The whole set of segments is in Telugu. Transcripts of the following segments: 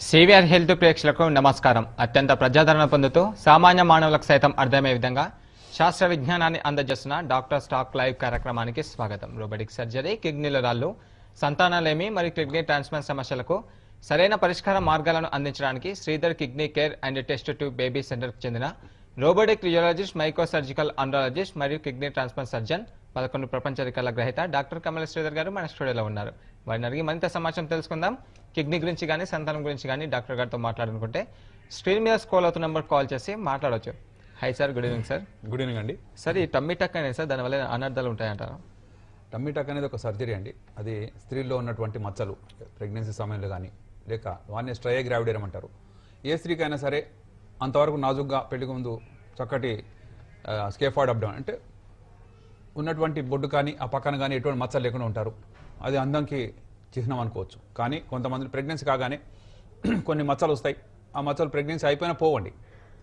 సివిఆర్ హెల్త్ ప్రేక్షకులకు నమస్కారం అత్యంత ప్రజాదరణ పొందుతూ సామాన్య మానవులకు సైతం అర్థమయ్యే విధంగా శాస్త్ర విజ్ఞానాన్ని అందజేస్తున్న డాక్టర్ స్టాక్ లైవ్ కార్యక్రమానికి స్వాగతం రోబోటిక్ సర్జరీ కిడ్నీల రాళ్ళు సంతానలేమి మరియు కిడ్నీ ట్రాన్స్ప్లాంట్ సమస్యలకు సరైన పరిష్కార మార్గాలను అందించడానికి Sridhar kidney care and test tube baby సెంటర్కు చెందిన robotic urologist micro surgical andrologist మరియు కిడ్నీ ట్రాన్స్ప్లాంట్ సర్జన్ పదకొండు ప్రపంచ రికార్డుల గ్రహీత డాక్టర్ కమల శ్రీధర్ గారు మన స్టూడియోలో ఉన్నారు వారిని అడిగి మరింత సమాచారం తెలుసుకుందాం కిడ్నీ గురించి కానీ సంతానం గురించి కానీ డాక్టర్ గారితో మాట్లాడాలనుకుంటే స్క్రీన్ మీద స్కోల్ అవుతున్న నెంబర్ కాల్ చేసి మాట్లాడవచ్చు hi sir good evening sir good evening అండి సార్ ఈ టమ్మీ టక్ అనేది సార్ దానివల్ల అనర్థాలు ఉంటాయంటారా టమ్మీ టక్ అనేది ఒక సర్జరీ అండి అది స్త్రీల్లో ఉన్నటువంటి మచ్చలు ప్రెగ్నెన్సీ సమయంలో కానీ లేక వారిని స్ట్రయ గ్రావిడేరం అంటారు ఏ స్త్రీకైనా సరే అంతవరకు నాజుగ్గా పెళ్లికి ముందు చక్కటి స్కేఫార్డ్ అప్డౌన్ అంటే ఉన్నటువంటి బొడ్డు కానీ ఆ పక్కన కానీ ఎటువంటి మచ్చలు లేకుండా ఉంటారు అది అందంకి చిహ్నం అనుకోవచ్చు కానీ కొంతమంది ప్రెగ్నెన్సీ కాగానే కొన్ని మచ్చలు వస్తాయి ఆ మచ్చలు ప్రెగ్నెన్సీ అయిపోయినా పోవండి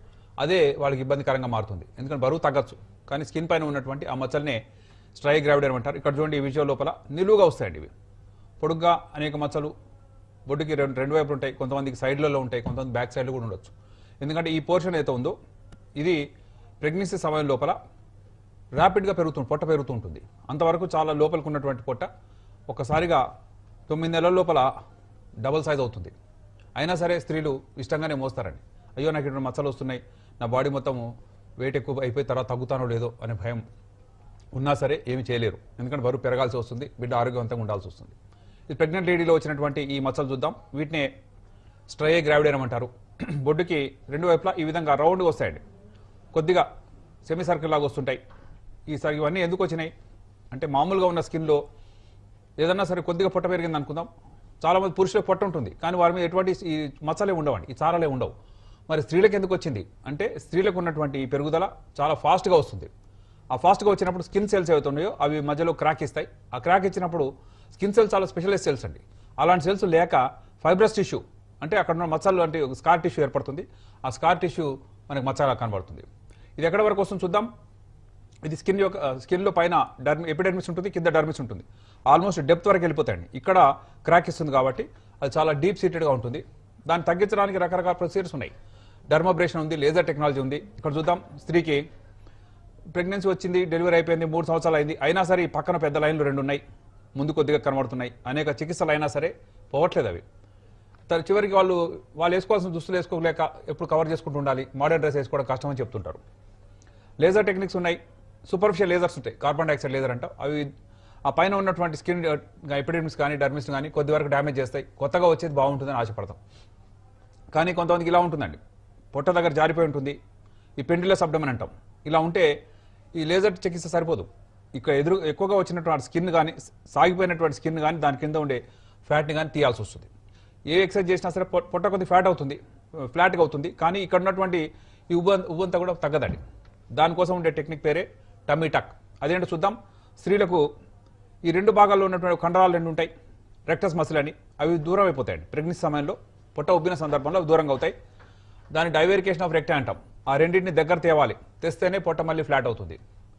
అదే వాళ్ళకి ఇబ్బందికరంగా మారుతుంది ఎందుకంటే బరువు తగ్గచ్చు కానీ స్కిన్ పైన ఉన్నటువంటి ఆ మచ్చల్నే స్ట్రై గ్రావిడర్ అంటారు ఇక్కడ చూడండి ఈ విజువల్ లోపల నిలువుగా వస్తాయండి ఇవి పొడుగ్గా అనేక మచ్చలు బొడ్డుకి రెండు రెండు వైపులు ఉంటాయి కొంతమందికి సైడ్లలో ఉంటాయి కొంతమంది బ్యాక్ సైడ్లో కూడా ఉండొచ్చు ఎందుకంటే ఈ పోర్షన్ అయితే ఉందో ఇది ప్రెగ్నెన్సీ సమయం లోపల ర్యాపిడ్గా పెరుగుతుంది పొట్ట పెరుగుతూ ఉంటుంది అంతవరకు చాలా లోపలికి ఉన్నటువంటి పొట్ట ఒక్కసారిగా తొమ్మిది నెలల లోపల డబుల్ సైజ్ అవుతుంది అయినా సరే స్త్రీలు ఇష్టంగానే మోస్తారండి అయ్యో నాకు ఇక్కడ మచ్చలు వస్తున్నాయి నా బాడీ మొత్తము వెయిట్ ఎక్కువ అయిపోయి తర్వాత తగ్గుతానో లేదో అనే భయం ఉన్నా సరే ఏమి చేయలేరు ఎందుకంటే బరువు పెరగాల్సి వస్తుంది బిడ్డ ఆరోగ్యవంతంగా ఉండాల్సి వస్తుంది ఇది ప్రెగ్నెంట్ లేడీలో వచ్చినటువంటి ఈ మచ్చలు చూద్దాం వీటినే స్ట్రయే గ్రావిడేరం అంటారు బొడ్డుకి రెండు వైపులా ఈ విధంగా రౌండ్గా వస్తాయండి కొద్దిగా సెమీ సర్కిల్ లాగా వస్తుంటాయి ఈ సరి ఇవన్నీ ఎందుకు వచ్చినాయి అంటే మామూలుగా ఉన్న స్కిన్లో ఏదన్నా సరే కొద్దిగా పొట్ట పెరిగింది అనుకుందాం చాలా మంది పురుషులకు పొట్ట ఉంటుంది కానీ వారి మీద ఎటువంటి ఈ మచ్చలే ఉండవండి ఈ చారలే ఉండవు మరి స్త్రీలకు ఎందుకు వచ్చింది అంటే స్త్రీలకు ఉన్నటువంటి ఈ పెరుగుదల చాలా ఫాస్ట్గా వస్తుంది ఆ ఫాస్ట్గా వచ్చినప్పుడు స్కిన్ సెల్స్ ఏవైతే ఉన్నాయో అవి మధ్యలో క్రాక్ ఇస్తాయి ఆ క్రాక్ ఇచ్చినప్పుడు స్కిన్ సెల్స్ చాలా స్పెషలైజ్ సెల్స్ అండి అలాంటి సెల్స్ లేక ఫైబ్రస్ టిష్యూ అంటే అక్కడ ఉన్న మచ్చలు అంటే స్కార్ టిష్యూ ఏర్పడుతుంది ఆ స్కార్ టిష్యూ మనకు మచ్చలా కనబడుతుంది ఇది ఎక్కడ వరకు వస్తుంది చూద్దాం ఇది స్కిన్ యొక్క స్కిన్లో పైన డర్మి ఎపిడర్మిస్ ఉంటుంది కింద డర్మిస్ ఉంటుంది ఆల్మోస్ట్ డెప్త్ వరకు వెళ్ళిపోతాయండి ఇక్కడ క్రాక్ ఇస్తుంది కాబట్టి అది చాలా డీప్ సీటెడ్గా ఉంటుంది దాన్ని తగ్గించడానికి రకరకాల ప్రొసీజర్స్ ఉన్నాయి డర్మబ్రేషన్ ఉంది లేజర్ టెక్నాలజీ ఉంది ఇక్కడ చూద్దాం స్త్రీకి ప్రెగ్నెన్సీ వచ్చింది డెలివరీ అయిపోయింది మూడు సంవత్సరాలు అయింది అయినా సరే ఈ పక్కన పెద్ద లైన్లు రెండు ఉన్నాయి ముందు కొద్దిగా కనబడుతున్నాయి అనేక చికిత్సలు అయినా సరే పోవట్లేదు అవి తర్- చివరికి వాళ్ళు వాళ్ళు వేసుకోవాల్సిన దుస్తులు వేసుకోలేక ఎప్పుడు కవర్ చేసుకుంటూ ఉండాలి మోడర్న్ డ్రెస్ వేసుకోవడం కష్టం అని చెప్తుంటారు లేజర్ టెక్నిక్స్ ఉన్నాయి సూపర్ఫిషియల్ లేజర్స్ ఉంటాయి కార్బన్ డైఆక్సైడ్ లేజర్ అంట అవి ఆ పైన ఉన్నటువంటి స్కిన్ ఎపిడెమిక్స్ కానీ డర్మిస్ కానీ కొద్ది వరకు డ్యామేజ్ చేస్తాయి కొత్తగా వచ్చేది బాగుంటుందని ఆశపడతాం కానీ కొంతమందికి ఇలా ఉంటుందండి పొట్ట దగ్గర జారిపోయి ఉంటుంది ఈ పెండిలస్ అబ్డమన్ అంటాం ఇలా ఉంటే ఈ లేజర్ చికిత్స సరిపోదు ఇక్కడ ఎదురు ఎక్కువగా వచ్చినటువంటి స్కిన్ కానీ సాగిపోయినటువంటి స్కిన్ కానీ దాని కింద ఉండే ఫ్యాట్ని కానీ తీయాల్సి వస్తుంది ఏ ఎక్సర్సైజ్ చేసినా సరే పొ- పొట్ట కొద్ది ఫ్యాట్ అవుతుంది ఫ్లాట్గా అవుతుంది కానీ ఇక్కడ ఉన్నటువంటి ఈ ఉబ్బ ఉబ్బంతా కూడా తగ్గదండి దానికోసం ఉండే టెక్నిక్ పేరే టమ్మీ టక్ అదేంటో చూద్దాం స్త్రీలకు ఈ రెండు భాగాల్లో ఉన్నటువంటి కండరాలు రెండు ఉంటాయి రెక్టస్ మసిల్ అని అవి దూరం అయిపోతాయండి ప్రెగ్నెన్సీ సమయంలో పొట్ట ఉబ్బిన సందర్భంలో అవి దూరంగా అవుతాయి దాన్ని డైవేరికేషన్ ఆఫ్ రెక్టా అంటాం ఆ రెండింటిని దగ్గర తేవాలి తెస్తేనే పొట్ట మళ్ళీ ఫ్లాట్ అవుతుంది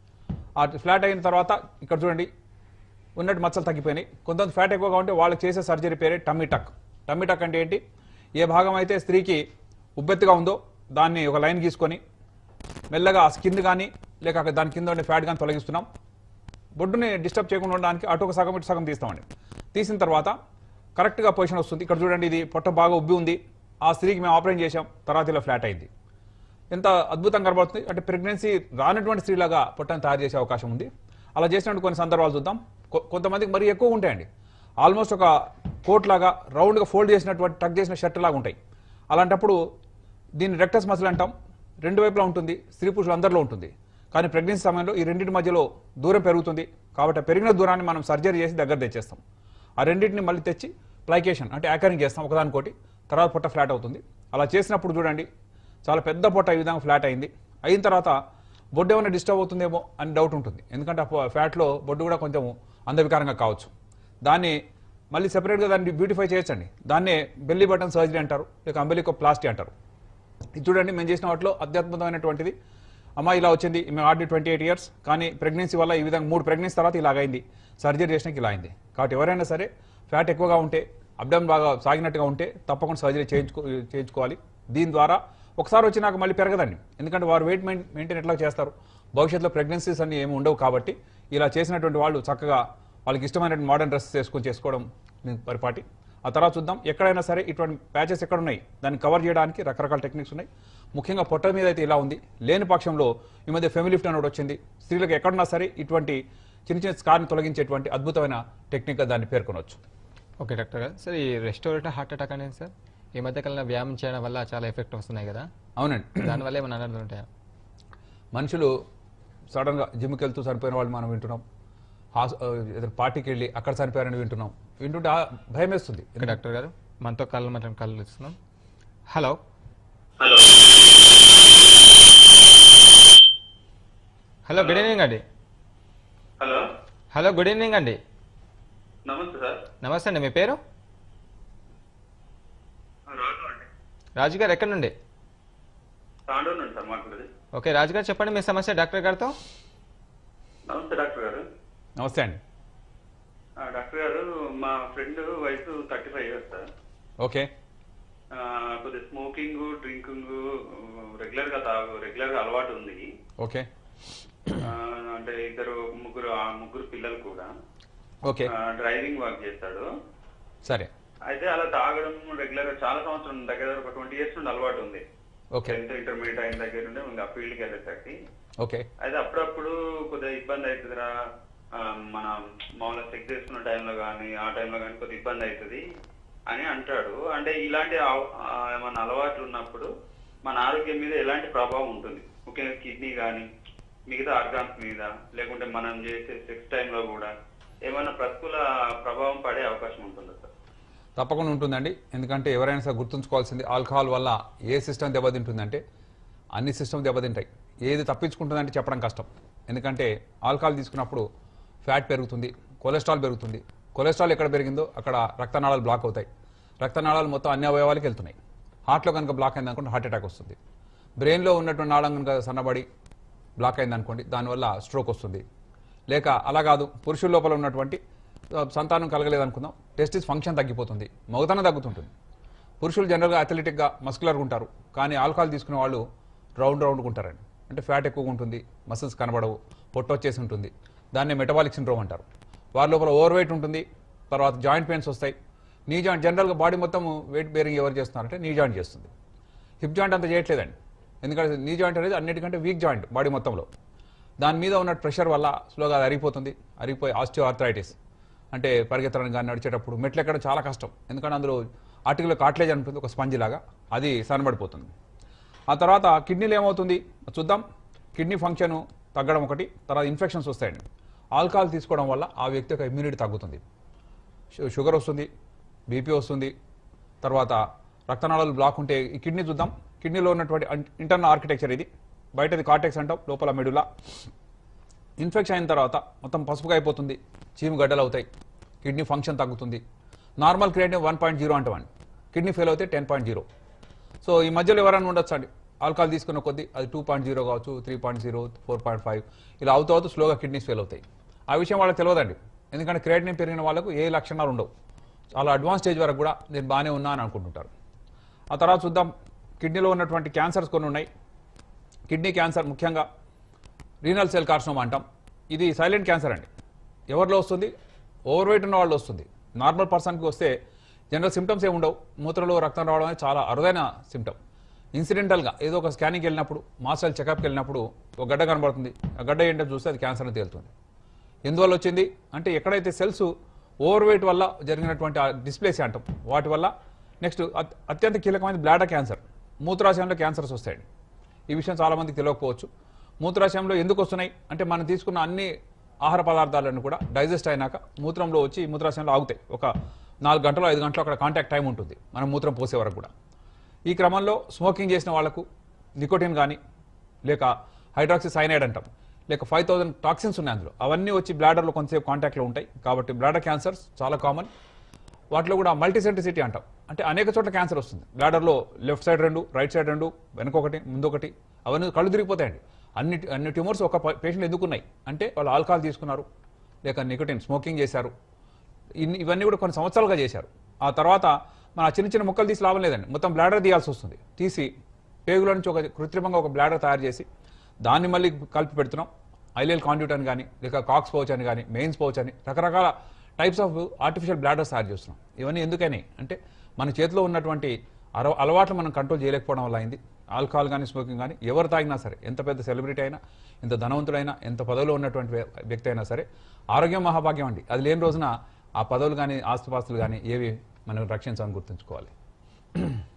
ఆ ఫ్లాట్ అయిన తర్వాత ఇక్కడ చూడండి ఉన్నట్టు మచ్చలు తగ్గిపోయినాయి కొంతమంది ఫ్యాట్ ఎక్కువగా ఉంటే వాళ్ళకి చేసే సర్జరీ పేరే టమ్మీ టక్ టమ్మీ టక్ అంటే ఏంటి ఏ భాగం అయితే స్త్రీకి ఉబ్బెత్తుగా ఉందో దాన్ని ఒక లైన్ గీసుకొని మెల్లగా ఆ స్కిన్ కానీ లేక అక్కడ దాని కింద ఉండే ఫ్యాట్ కానీ తొలగిస్తున్నాం బొడ్డుని డిస్టర్బ్ చేయకుండా ఉండడానికి అటు ఒక సగం ఇటు సగం తీస్తామండి తీసిన తర్వాత కరెక్ట్గా పొజిషన్ వస్తుంది ఇక్కడ చూడండి ఇది పొట్ట బాగా ఉబ్బి ఉంది ఆ స్త్రీకి మేము ఆపరేట్ చేసాం తర్వాత ఇలా ఫ్లాట్ అయింది ఎంత అద్భుతంగా కనబడుతుంది అంటే ప్రెగ్నెన్సీ రానటువంటి స్త్రీలాగా పొట్టను తయారు చేసే అవకాశం ఉంది అలా చేసినట్టు కొన్ని సందర్భాలు చూద్దాం కొ- కొంతమందికి మరీ ఎక్కువ ఉంటాయండి ఆల్మోస్ట్ ఒక కోట్ లాగా రౌండ్గా ఫోల్డ్ చేసినటువంటి టక్ చేసిన షర్ట్ లాగా ఉంటాయి అలాంటప్పుడు దీన్ని రెక్టస్ మసిల్ అంటాం రెండు వైపులా ఉంటుంది స్త్రీ పురుషులు అందరిలో ఉంటుంది కానీ ప్రెగ్నెన్సీ సమయంలో ఈ రెండింటి మధ్యలో దూరం పెరుగుతుంది కాబట్టి ఆ పెరిగిన దూరాన్ని మనం సర్జరీ చేసి దగ్గర తెచ్చేస్తాం ఆ రెండింటిని మళ్ళీ తెచ్చి ప్లైకేషన్ అంటే యాకరింగ్ చేస్తాం ఒకదానికోటి తర్వాత పొట్ట ఫ్లాట్ అవుతుంది అలా చేసినప్పుడు చూడండి చాలా పెద్ద పొట్ట ఈ విధంగా ఫ్లాట్ అయింది అయిన తర్వాత బొడ్డు ఏమైనా డిస్టర్బ్ అవుతుందేమో అని డౌట్ ఉంటుంది ఎందుకంటే ఆ ఫ్యాట్లో బొడ్డు కూడా కొంచెం అందవికారంగా కావచ్చు దాన్ని మళ్ళీ సెపరేట్గా దాన్ని బ్యూటిఫై చేయొచ్చండి దాన్నే బెల్లీ బటన్ సర్జరీ అంటారు లేక అంబెలికో ప్లాస్టీ అంటారు ఇది చూడండి మేము చేసిన వాటిలో అత్యద్భుతమైనటువంటిది అమ్మ ఇలా వచ్చింది మేము ఆర్డీ ట్వంటీ ఎయిట్ ఇయర్స్ కానీ ప్రెగ్నెన్సీ వల్ల ఈ విధంగా మూడు ప్రెగ్నెన్సీ తర్వాత ఇలాగైంది సర్జరీ చేసినాక ఇలా అయింది కాబట్టి ఎవరైనా సరే ఫ్యాట్ ఎక్కువగా ఉంటే అబ్డమ్ బాగా సాగినట్టుగా ఉంటే తప్పకుండా సర్జరీ చేయించుకో చేయించుకోవాలి దీని ద్వారా ఒకసారి వచ్చినాక మళ్ళీ పెరగదండి ఎందుకంటే వారు వెయిట్ మెయింటైన్ ఎట్లా చేస్తారు భవిష్యత్తులో ప్రెగ్నెన్సీస్ అన్ని ఏమి ఉండవు కాబట్టి ఇలా చేసినటువంటి వాళ్ళు చక్కగా వాళ్ళకి ఇష్టమైన మోడర్న్ డ్రెస్ చేసుకొని చేసుకోవడం నేను పరిపాటి ఆ తర్వాత చూద్దాం ఎక్కడైనా సరే ఇటువంటి ప్యాచెస్ ఎక్కడ ఉన్నాయి దాన్ని కవర్ చేయడానికి రకరకాల టెక్నిక్స్ ఉన్నాయి ముఖ్యంగా పొట్ట మీద అయితే ఇలా ఉంది లేని పక్షంలో ఈ మధ్య ఫెమిలీ లిఫ్ట్ అనేది వచ్చింది స్త్రీలకు ఎక్కడున్నా సరే ఇటువంటి చిన్న చిన్న స్కార్ని తొలగించేటువంటి అద్భుతమైన టెక్నిక్గా దాన్ని పేర్కొనవచ్చు ఓకే డాక్టర్ గారు సార్ ఈ రెస్టోరేటివ్ హార్ట్ అటాక్ అనేది సార్ ఈ మధ్య కాలంలో వ్యాయామం చేయడం వల్ల చాలా ఎఫెక్ట్ వస్తున్నాయి కదా అవునండి దానివల్ల ఏమైనా అనర్థాలు ఉంటాయా మనుషులు సడన్గా జిమ్కి వెళ్తూ చనిపోయిన వాళ్ళు మనం వింటున్నాం హాస్ ఆ, ఏదైనా పార్టీకి వెళ్ళి అక్కడ చనిపోయారని వింటున్నాం వింటుంటే ఆ భయం వేస్తుంది ఓకే డాక్టర్ గారు మనతో కళ్ళు మాత్రం కళ్ళు ఇస్తున్నాం hello hello hello good evening అండి హలో హలో గుడ్ ఈవినింగ్ అండి నమస్తే సార్ నమస్తే అండి మీ పేరు రాజు అండి రాజు గారు ఎక్కడి నుండి తాండూరు నుండి సార్ మాట్లాడేది ఓకే రాజు గారు చెప్పండి మీ సమస్య డాక్టర్ గారితో నమస్తే డాక్టర్ గారు నమస్తే అండి ఆ, డాక్టర్ గారు మా ఫ్రెండ్ వయసు thirty five years sir okay ఆ, కొద్దిగా స్మోకింగ్ డ్రింకింగ్ రెగ్యులర్ గా తాగు రెగ్యులర్ గా అలవాటు ఉంది ఓకే ఆ, అంటే ఇద్దరు ముగ్గురు ఆ ముగ్గురు పిల్లలు కూడా ఓకే ఆ, డ్రైవింగ్ వర్క్ చేస్తాడు సరే అయితే అలా తాగడం రెగ్యులర్ గా చాలా సంవత్సరం దగ్గర ఒక ట్వంటీ ఇయర్స్ నుండి అలవాటు ఉంది ఓకే టెన్త్ ఇంటర్మీడియట్ అయిన దగ్గర నుండి ఇంకా ఫీల్డ్ కి వెళ్ళేసరికి ఓకే అయితే అప్పుడప్పుడు కొద్దిగా ఇబ్బంది అవుతుందిరా ఆ, మన మామూలుగా చెక్ చేసుకున్న టైంలో కానీ ఆ టైంలో కానీ కొద్దిగా ఇబ్బంది అవుతుంది అని అంటాడు అంటే ఇలాంటి అవ- ఆ, ఏమన్నా అలవాట్లు ఉన్నప్పుడు మన ఆరోగ్యం మీద ఎలాంటి ప్రభావం ఉంటుంది ముఖ్యంగా కిడ్నీ కానీ మిగతా ఆర్గాన్స్ మీద లేకుంటే మనం చేసే సెక్స్ టైంలో కూడా ఏమైనా ప్రతికూల ప్రభావం పడే అవకాశం ఉంటుందా సార్ తప్పకుండా ఉంటుందండి ఎందుకంటే ఎవరైనా సరే గుర్తుంచుకోవాల్సింది ఆల్కహాల్ వల్ల ఏ సిస్టమ్ దెబ్బతింటుందంటే అన్ని సిస్టమ్ దెబ్బతింటాయి ఏది తప్పించుకుంటుందంటే చెప్పడం కష్టం ఎందుకంటే ఆల్కహాల్ తీసుకున్నప్పుడు ఫ్యాట్ పెరుగుతుంది కొలెస్ట్రాల్ పెరుగుతుంది కొలెస్ట్రాల్ ఎక్కడ పెరిగిందో అక్కడ రక్తనాళాలు బ్లాక్ అవుతాయి రక్తనాళాలు మొత్తం అన్ని అవయవాలకి వెళ్తున్నాయి హార్ట్లో కనుక బ్లాక్ అయింది అనుకుంటే హార్ట్ అటాక్ వస్తుంది బ్రెయిన్లో ఉన్నటువంటి నాళం కనుక సన్నబడి బ్లాక్ అయింది అనుకోండి దానివల్ల స్ట్రోక్ వస్తుంది లేక అలా కాదు పురుషుల లోపల ఉన్నటువంటి ఆ, సంతానం కలగలేదు అనుకుందాం టెస్టిస్ ఫంక్షన్ తగ్గిపోతుంది మగతనం తగ్గుతుంటుంది పురుషులు జనరల్గా అథ్లెటిక్గా మస్కులర్గా ఉంటారు కానీ ఆల్కహాల్ తీసుకునే వాళ్ళు రౌండ్ రౌండ్గా ఉంటారండి అంటే ఫ్యాట్ ఎక్కువగా ఉంటుంది మసిల్స్ కనబడవు పొట్ట వచ్చేసి ఉంటుంది దాన్ని మెటబాలిక్ సిండ్రోమ్ అంటారు వారి లోపల ఓవర్ వెయిట్ ఉంటుంది తర్వాత జాయింట్ పెయిన్స్ వస్తాయి నీ జాయింట్ జనరల్గా బాడీ మొత్తం వెయిట్ బేరింగ్ ఎవరు చేస్తున్నారంటే నీ జాయింట్ చేస్తుంది హిప్ జాయింట్ అంత చేయట్లేదండి ఎందుకంటే నీ జాయింట్ అనేది అన్నిటికంటే వీక్ జాయింట్ బాడీ మొత్తంలో దాని మీద ఉన్న ప్రెషర్ వల్ల స్లోగా అది అరిగిపోతుంది అరిగిపోయి ఆస్టియో ఆర్థరైటిస్ అంటే పరిగెత్తడానికి కానీ నడిచేటప్పుడు మెట్లు ఎక్కడం చాలా కష్టం ఎందుకంటే అందులో ఆర్టికల్ కాట్లేజ్ ఉంటుంది ఒక స్పంజ్ లాగా అది సన్నబడిపోతుంది ఆ తర్వాత కిడ్నీలు ఏమవుతుంది చూద్దాం కిడ్నీ ఫంక్షన్ తగ్గడం ఒకటి తర్వాత ఇన్ఫెక్షన్స్ వస్తాయండి ఆల్కహాల్ తీసుకోవడం వల్ల ఆ వ్యక్తి యొక్క ఇమ్యూనిటీ తగ్గుతుంది షు- షుగర్ వస్తుంది బీపీ వస్తుంది తర్వాత రక్తనాళాలు బ్లాక్ ఉంటే ఈ కిడ్నీ చూద్దాం కిడ్నీలో ఉన్నటువంటి ఇంటర్నల్ ఆర్కిటెక్చర్ ఇది బయటది కార్టెక్స్ అంటాం లోపల మెడులా ఇన్ఫెక్షన్ అయిన తర్వాత మొత్తం పసుపుగా అయిపోతుంది చీము గడ్డలు అవుతాయి కిడ్నీ ఫంక్షన్ తగ్గుతుంది normal creatinine one point zero అంటామండి కిడ్నీ ఫెయిల్ అయితే టెన్ పాయింట్ జీరో సో ఈ మధ్యలో ఎవరైనా ఉండొచ్చు అండి ఆల్కహాల్ తీసుకున్న కొద్దీ అది టూ పాయింట్ జీరో కావచ్చు three point zero four point five ఇలా అవుతూ అవుతూ స్లోగా కిడ్నీస్ ఫెయిల్ అవుతాయి ఆ విషయం వాళ్ళకి తెలియదండి ఎందుకంటే క్రియేటిన్ పెరిగిన వాళ్ళకు ఏ లక్షణాలు ఉండవు చాలా అడ్వాన్స్ స్టేజ్ వరకు కూడా నేను బాగానే ఉన్నా అని అనుకుంటుంటారు ఆ తర్వాత చూద్దాం కిడ్నీలో ఉన్నటువంటి క్యాన్సర్స్ కొన్ని ఉన్నాయి కిడ్నీ క్యాన్సర్ ముఖ్యంగా రీనల్ సెల్ కార్సినోమా అంటాం ఇది సైలెంట్ క్యాన్సర్ అండి ఎవరిలో వస్తుంది ఓవర్ వెయిట్ ఉన్న వాళ్ళు వస్తుంది నార్మల్ పర్సన్కి వస్తే జనరల్ సిమ్టమ్స్ ఏమి ఉండవు మూత్రలో రక్తం రావడం అనేది చాలా అరుదైన సిమ్టమ్ ఇన్సిడెంటల్గా ఏదో ఒక స్కానింగ్కి వెళ్ళినప్పుడు మాస్టల్ చెకప్కి వెళ్ళినప్పుడు ఒక గడ్డ కనబడుతుంది ఆ గడ్డ ఏంటో చూస్తే అది క్యాన్సర్ అని తేలుతుంది ఎందువల్ల వచ్చింది అంటే ఎక్కడైతే సెల్స్ ఓవర్ వెయిట్ వల్ల జరిగినటువంటి డిస్ప్లేసీ అంటాం వాటి వల్ల నెక్స్ట్ అత్యంత కీలకమైన బ్లాడర్ క్యాన్సర్ మూత్రాశయంలో క్యాన్సర్స్ వస్తాయండి ఈ విషయం చాలా మందికి తెలియకపోవచ్చు మూత్రాశయంలో ఎందుకు వస్తున్నాయి అంటే మనం తీసుకున్న అన్ని ఆహార పదార్థాలను కూడా డైజెస్ట్ అయినాక మూత్రంలో వచ్చి మూత్రాశయంలో ఆగుతాయి ఒక నాలుగు గంటలు ఐదు గంటలు అక్కడ కాంటాక్ట్ టైం ఉంటుంది మనం మూత్రం పోసే వరకు కూడా ఈ క్రమంలో స్మోకింగ్ చేసిన వాళ్ళకు నికోటిన్ కానీ లేక హైడ్రాక్సి సైనైడ్ అంటాం లేక ఫైవ్ థౌసండ్ టాక్సిన్స్ ఉన్నాయి అందులో అవన్నీ వచ్చి బ్లాడర్లో కొంతసేపు కాంటాక్ట్లో ఉంటాయి కాబట్టి బ్లాడర్ క్యాన్సర్స్ చాలా కామన్ వాటిలో కూడా మల్టీసెంటిసిటీ అంటాం అంటే అనేక చోట్ల క్యాన్సర్ వస్తుంది బ్లాడర్లో లెఫ్ట్ సైడ్ రెండు రైట్ సైడ్ రెండు వెనకొకటి ముందొకటి అవన్నీ కళ్ళు తిరిగిపోతాయండి అన్ని అన్ని ట్యూమర్స్ ఒక పేషెంట్ ఎందుకు ఉన్నాయి అంటే వాళ్ళు ఆల్కహాల్ తీసుకున్నారు లేక నికోటిన్ స్మోకింగ్ చేశారు ఇన్ని ఇవన్నీ కూడా కొన్ని సంవత్సరాలుగా చేశారు ఆ తర్వాత మన ఆ చిన్న చిన్న ముక్కలు తీసి లాభం లేదండి మొత్తం బ్లాడర్ తీయాల్సి వస్తుంది తీసి పేగుల నుంచి ఒక కృత్రిమంగా ఒక బ్లాడర్ తయారు చేసి దాన్ని మళ్ళీ కలిపి పెడుతున్నాం ఐలియల్ కాండ్యూట్ అని కానీ లేక కాక్స్ పౌచ్ అని కానీ మెయిన్స్ పౌచ్ అని రకరకాల టైప్స్ ఆఫ్ ఆర్టిఫిషియల్ బ్లాడర్స్ తయారు చేస్తున్నాం ఇవన్నీ ఎందుకని అంటే మన చేతిలో ఉన్నటువంటి అర అలవాట్లు మనం కంట్రోల్ చేయలేకపోవడం వల్ల అయింది ఆల్కహాల్ కానీ స్మోకింగ్ కానీ ఎవరు తాగినా సరే ఎంత పెద్ద సెలబ్రిటీ అయినా ఎంత ధనవంతుడైనా ఎంత పదవిలో ఉన్నటువంటి వ్య- వ్యక్తి అయినా సరే ఆరోగ్యం మహాభాగ్యం అండి అది లేని రోజున ఆ పదవులు కానీ ఆస్తుపాస్తులు కానీ ఏవి మనం రక్షించాలని గుర్తుంచుకోవాలి